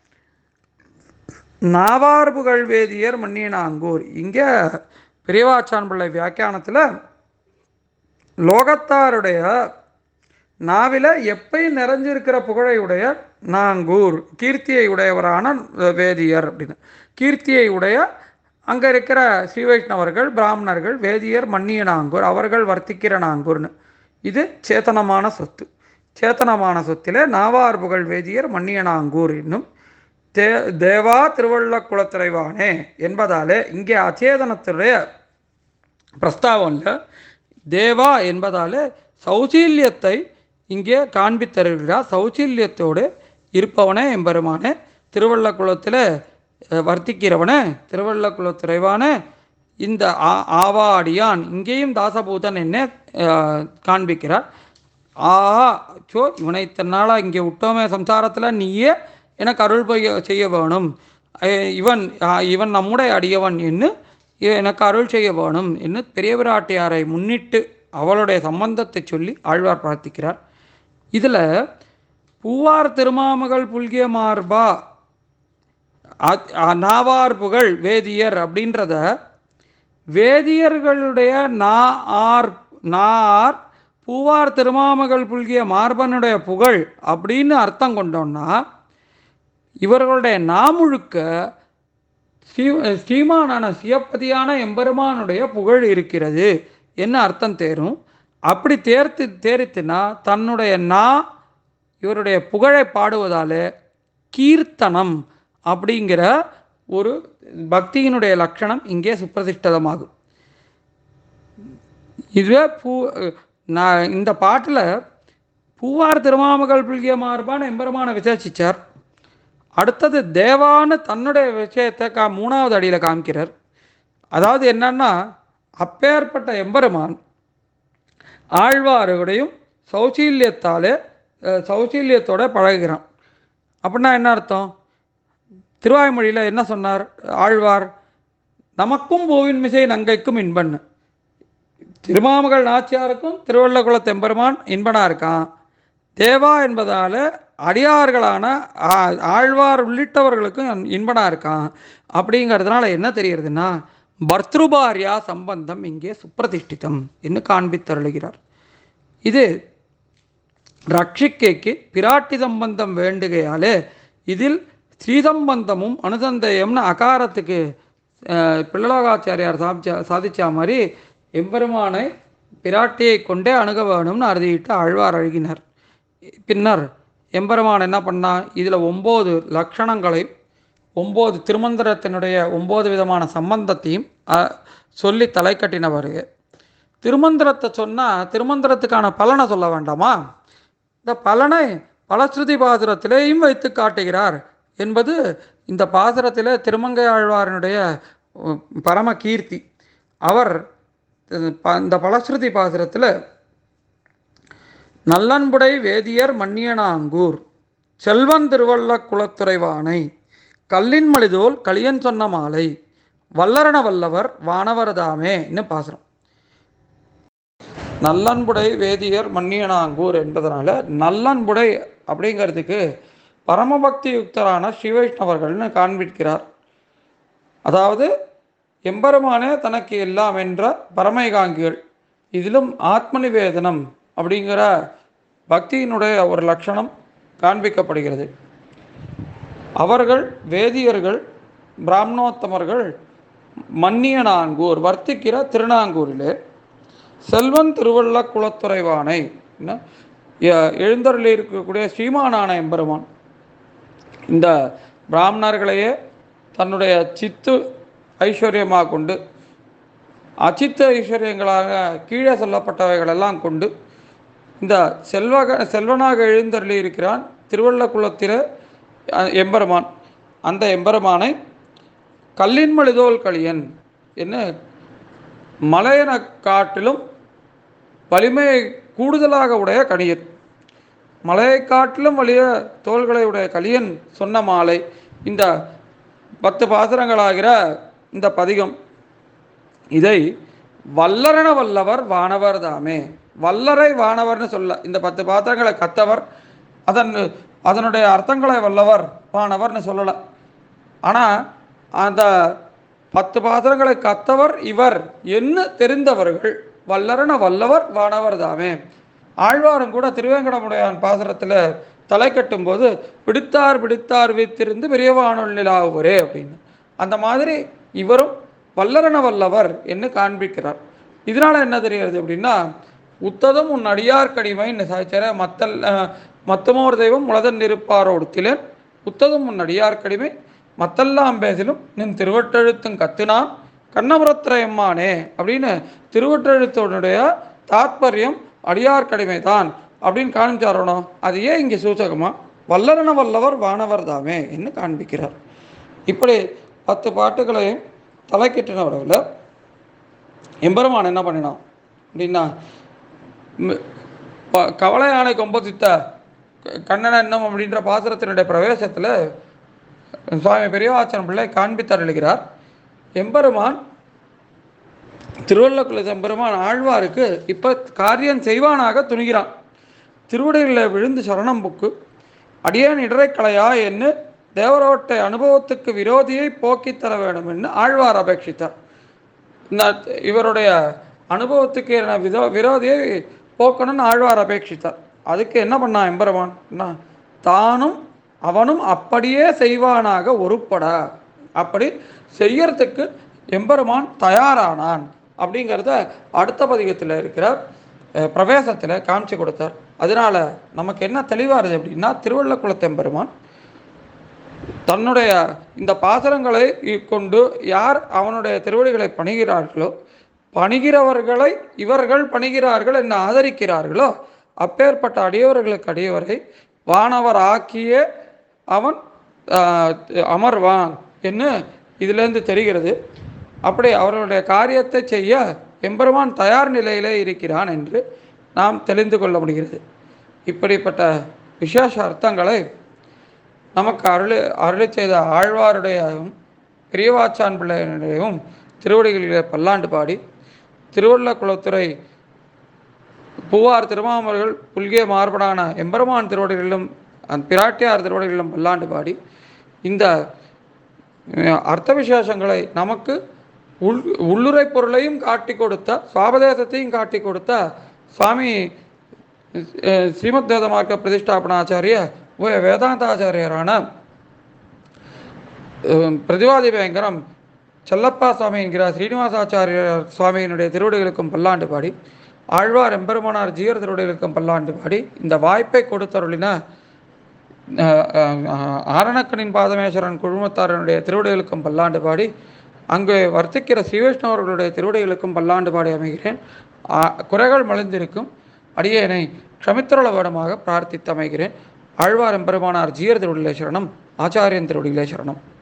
Speaker 1: நாவார்புகள் வேதியர் மன்னியனாங்கூர் இங்கே பெரியவாச்சான் பிள்ளை வியாக்கியானத்தில் லோகத்தாருடைய நாவில எப்பயும் நிறைஞ்சிருக்கிற புகழை உடைய நாங்கூர் கீர்த்தியை உடையவரான வேதியர் அப்படின்னு கீர்த்தியை உடைய அங்கே இருக்கிற ஸ்ரீ வைஷ்ணவர்கள் பிராமணர்கள் வேதியர் மன்னிய நாங்கூர் அவர்கள் வர்த்திக்கிற நாங்கூர்னு இது சேத்தனமான சொத்து சேத்தனமான சொத்திலே நாவார் புகழ் வேதியர் மன்னிய நாங்கூர் என்னும் தே தேவா திருவள்ள குலத்துறைவானே என்பதாலே இங்கே அச்சேதனத்துடைய பிரஸ்தாவம்ல தேவா என்பதாலே சௌசீல்யத்தை இங்கே காண்பித்தருகிறார் சௌசீல்யத்தோடு இருப்பவனே எம்பெருமானே திருவள்ளக்குளத்தில் வர்த்திக்கிறவனே திருவள்ளக்குளத்துறைவானே இந்த ஆ- ஆவாடியான் இங்கேயும் தாசபூதன் என்ன அஹ், காண்பிக்கிறார் ஆஹா சோ இவனை இத்தனை நாளாக இங்கே விட்டோமே சம்சாரத்தில் நீயே எனக்கு அருள் பெய்ய செய்ய வேணும் அஹ் இவன் ஆஹ் இவன் நம்முடைய அடியவன் என்று எனக்கு அருள் செய்ய வேணும் என்று பெரிய பிராட்டியாரை முன்னிட்டு அவளுடைய சம்பந்தத்தை சொல்லி ஆழ்வார் பிரார்த்திக்கிறார் இதில் பூவார் திருமாமகள் புல்கிய மார்பா அ- அ- நாவார் புகழ் வேதியர் அப்படின்றத வேதியர்களுடைய நா ஆர் நா ஆர் பூவார் திருமாமகள் புல்கிய மார்பனுடைய புகழ் அப்படின்னு அர்த்தம் கொண்டோம்னா இவர்களுடைய நாமுழுக்க ஸ்ரீ ஸ்ரீமானான சிவப்பதியான எம்பெருமானுடைய புகழ் இருக்கிறது என்ன அர்த்தம் தேரும் அப்படி தேர்த்து தேரித்துனா தன்னுடைய நா இவருடைய புகழை பாடுவதால் கீர்த்தனம் அப்படிங்கிற ஒரு பக்தியினுடைய லட்சணம் இங்கே சுப்பிரதிஷ்டிதமாகும் இதுவே பூ நான் இந்த பாட்டில் பூவார் திருமாமகள் புல்கிய மார்பான எம்பெருமான விசேஷிச்சார் அடுத்தது தேவான்னு தன்னுடைய விஷயத்தை கா மூணாவது அடியில் காமிக்கிறார் அதாவது என்னன்னா அப்பேற்பட்ட எம்பெருமான் ஆழ்வாருடையும் சௌசீல்யத்தாலே அஹ், சௌசீல்யத்தோட பழகுகிறான் அப்படின்னா என்ன அர்த்தம் திருவாய்மொழியில் என்ன சொன்னார் ஆழ்வார் நமக்கும் பூவின் மிசை நங்கைக்கும் இன்பன்னு திருமாமகள் நாச்சியாருக்கும் திருவள்ளகுளத்து எம்பெருமான் இன்பனா இருக்கான் தேவா என்பதால் அடியார்களான ஆ- ஆழ்வார் உள்ளிட்டவர்களுக்கும் இன்பனா இருக்கான் அப்படிங்கிறதுனால என்ன தெரிகிறதுனா பர்த்ருபாரியா சம்பந்தம் இங்கே சுப்பிரதிஷ்டிதம் என்று காண்பித்தருளுகிறார் இது ரட்சிக்கைக்கு பிராட்டி சம்பந்தம் வேண்டுகையாலே இதில் ஸ்ரீசம்பந்தமும் அனுசந்தயம்னு அகாரத்துக்கு அஹ், பிள்ளலோகாச்சாரியார் சாதிச்ச சாதிச்ச மாதிரி எம்பெருமானை பிராட்டியை கொண்டே அணுக வேணும்னு அறுதிட்டு ஆழ்வார் அழுகினார் பின்னர் எம்பெருமான் என்ன பண்ணா இதில் ஒம்பது லட்சணங்களை ஒம்பது திருமந்திரத்தினுடைய ஒம்பது விதமான சம்பந்தத்தையும் அஹ், சொல்லி தலை கட்டினவர் திருமந்திரத்தை சொன்னால் திருமந்திரத்துக்கான பலனை சொல்ல வேண்டாமா இந்த பலனை பலஸ்ருதி பாசுரத்திலேயும் வைத்து காட்டுகிறார் என்பது இந்த பாசுரத்தில் திருமங்கை ஆழ்வாரனுடைய உம், பரம கீர்த்தி அவர் அஹ், ப- இந்த பலஸ்ருதி பாசுரத்தில் நல்லன்புடை வேதியர் மன்னியனாங்கூர் செல்வன் திருவள்ள குலத்துறைவானை கல்லின் மலிதோல் கலியன் சொன்ன மாலை வல்லரண வல்லவர் வானவரதாமே பாசுரம் நல்லன்புடை வேதியர் மன்னியனாங்கூர் என்பதனால நல்லன்புடை அப்படிங்கிறதுக்கு பரமபக்தி யுக்தரான ஸ்ரீ வைஷ்ணவர்கள்னு காண்பிக்கிறார் அதாவது எம்பெருமானே தனக்கு எல்லாம் என்ற பரமைகாங்கிகள் இதிலும் ஆத்ம நிவேதனம் அப்படிங்கிற பக்தியினுடைய ஒரு லட்சணம் காண்பிக்கப்படுகிறது அவர்கள் வேதியர்கள் பிராமணோத்தமர்கள் மன்னியனாங்கூர் வர்த்திக்கிற திருநாங்கூரிலே செல்வன் திருவள்ள குலத்துறைவானை என்ன, எ- எழுந்தருளி இருக்கக்கூடிய ஸ்ரீமானான எம்பெருமான் இந்த பிராமணர்களையே தன்னுடைய சித்து ஐஸ்வர்யமாக கொண்டு அச்சித்த ஐஸ்வர்யங்களாக கீழே சொல்லப்பட்டவைகளெல்லாம் கொண்டு இந்த செல்வக செல்வனாக எழுந்தருளி இருக்கிறான் திருவள்ளக்குளத்தில அஹ், எம்பெருமான் அந்த எம்பெருமானை கல்லின் மலிதோல் களியன் என்ன மலையன காட்டிலும் வலிமை கூடுதலாக உடைய கணியன் மலையை காட்டிலும் வலிய தோள்களை உடைய கலியன் சொன்ன மாலை இந்த பத்து பாசுரங்களாகிற இந்த பதிகம் இதை வல்லரண வல்லவர் வானவர் தாமே வல்லரை வானவர்னு சொல்ல இந்த பத்து பாத்திரங்களை கத்தவர் அதன் அதனுடைய அர்த்தங்களை வல்லவர் வானவர்னு சொல்லலை ஆனால் அந்த பத்து பாத்திரங்களை கத்தவர் இவர் என்ன தெரிந்தவர்கள் வல்லரண வல்லவர் வானவர் தாமே ஆழ்வாரும் கூட திருவேங்கடமுடையான் பாசுரத்தில் தலை கட்டும்போது பிடித்தார் பிடித்தார் வைத்திருந்து பெரியவானுள் நிலாவுவரே அப்படின்னு அந்த மாதிரி இவரும் வல்லரண வல்லவர் என்று காண்பிக்கிறார் இதனால என்ன தெரிகிறது அப்படின்னா உத்ததும் உன் அடியார் கடிமைன்னு சாய்ச்சார மத்தல் அஹ், மத்தமோர் தெய்வம் உலதன் இருப்பாரோடுத்திலேன் உத்ததும் உன் அடியார் கடிமை மத்தெல்லாம் பேசிலும் நின் திருவட்டெழுத்தும் கத்துனான் கண்ணபுரத்திரயம்மானே அப்படின்னு திருவட்டெழுத்தோடைய தாத்பரியம் அடியார் கடிமை தான் அப்படின்னு காண்பிச்சாரணும் அது ஏன் இங்கே சூச்சகமா வல்லரண வல்லவர் வானவர் தாமே என்று காண்பிக்கிறார் இப்படி பத்து பாட்டுகளையும் தலைக்கெட்டினவர்கள் எம்பெருமான் என்ன பண்ணினான் அப்படின்னா ம், ப- கவலை யானை கொம்பசித்த க- கண்ணன் என்னும் அப்படின்ற பாசுரத்தினுடைய பிரவேசத்தில் சுவாமி பெரியவாச்சன் பிள்ளை காண்பித்து அருளுகிறார் எம்பெருமான் திருவள்ளக்குள்ள எம்பெருமான் ஆழ்வாருக்கு இப்போ காரியம் செய்வானாக துணிகிறான் திருவடிகளில் விழுந்து சரணம் புக்கு அடியேன் இடரைக்கலையா என்று தேவரோட்டை அனுபவத்துக்கு விரோதியை போக்கித் தர வேண்டும் என்று ஆழ்வார் அபேட்சித்தார் இந்த இவருடைய அனுபவத்துக்கு என்ன விதோ விரோதியை போக்கணும்னு ஆழ்வார் அபேட்சித்தார் அதுக்கு என்ன பண்ணான் எம்பெருமான் என்ன தானும் அவனும் அப்படியே செய்வானாக ஒருப்பட அப்படி செய்யறதுக்கு எம்பெருமான் தயாரானான் அப்படிங்கிறத அடுத்த பதிகத்தில் இருக்கிற அஹ், பிரவேசத்தில் காமிச்சு கொடுத்தார் அதனால நமக்கு என்ன தெளிவாருது அப்படின்னா திருவள்ளக்குளத்து எம்பெருமான் தன்னுடைய இந்த பாசரங்களை கொண்டு யார் அவனுடைய திருவடிகளை பணிகிறார்களோ பணிகிறவர்களை இவர்கள் பணிகிறார்கள் என்று ஆதரிக்கிறார்களோ அப்பேற்பட்ட அடியவர்களுக்கு அடியவரை வானவர் ஆக்கிய அவன் ஆஹ், அமர்வான் என்று இதிலிருந்து தெரிகிறது அப்படி அவர்களுடைய காரியத்தை செய்ய எம்பெருமான் தயார் நிலையிலே இருக்கிறான் என்று நாம் தெரிந்து கொள்ள முடிகிறது இப்படிப்பட்ட விசேஷ அர்த்தங்களை நமக்கு அருளி அருளி செய்த ஆழ்வாருடையும் பெரியவாச்சான் பிள்ளையினுடையும் திருவடிகளிலே பல்லாண்டு பாடி திருவள்ளக்குளத்துறை பூவார் திருமாமர்கள் புல்கிய மார்படான எம்பெருமான் திருவடிகளிலும் அந்த பிராட்டியார் திருவடிகளிலும் பல்லாண்டு பாடி இந்த அஹ், அர்த்த விசேஷங்களை நமக்கு உள் உள்ளுரை பொருளையும் காட்டி கொடுத்த சுவாபதேசத்தையும் காட்டி கொடுத்த சுவாமி அஹ், ஸ்ரீமத் வேதமார்க்க பிரதிஷ்டாபனாச்சாரிய வே- வேதாந்தாச்சாரியரான அஹ், பிரதிவாதி பயங்கரம் செல்லப்பா சுவாமி என்கிற ஸ்ரீனிவாசாச்சாரிய சுவாமியினுடைய திருவடிகளுக்கும் பல்லாண்டு பாடி ஆழ்வார் எம்பெருமானார் ஜீயர் திருவடிகளுக்கும் பல்லாண்டு பாடி இந்த வாய்ப்பை கொடுத்தருளின அஹ், அஹ், ஆரணக்கனின் பாதமேஸ்வரன் குழுமத்தாரனுடைய திருவடிகளுக்கும் பல்லாண்டு பாடி அங்கு வர்த்திக்கிற ஸ்ரீவைஷ்ணவர்களுடைய திருவடிகளுக்கும் பல்லாண்டு பாடி அமைகிறேன் ஆ, குறைகள் மலிந்திருக்கும் அடியேனை க்ஷமித்தருள வேடமாக பிரார்த்தித்து அமைகிறேன் ஆழ்வார் எம்பெருமானார் ஜீயர் திருவடிகளே சரணம் ஆச்சாரியன் திருவடிகளே சரணம்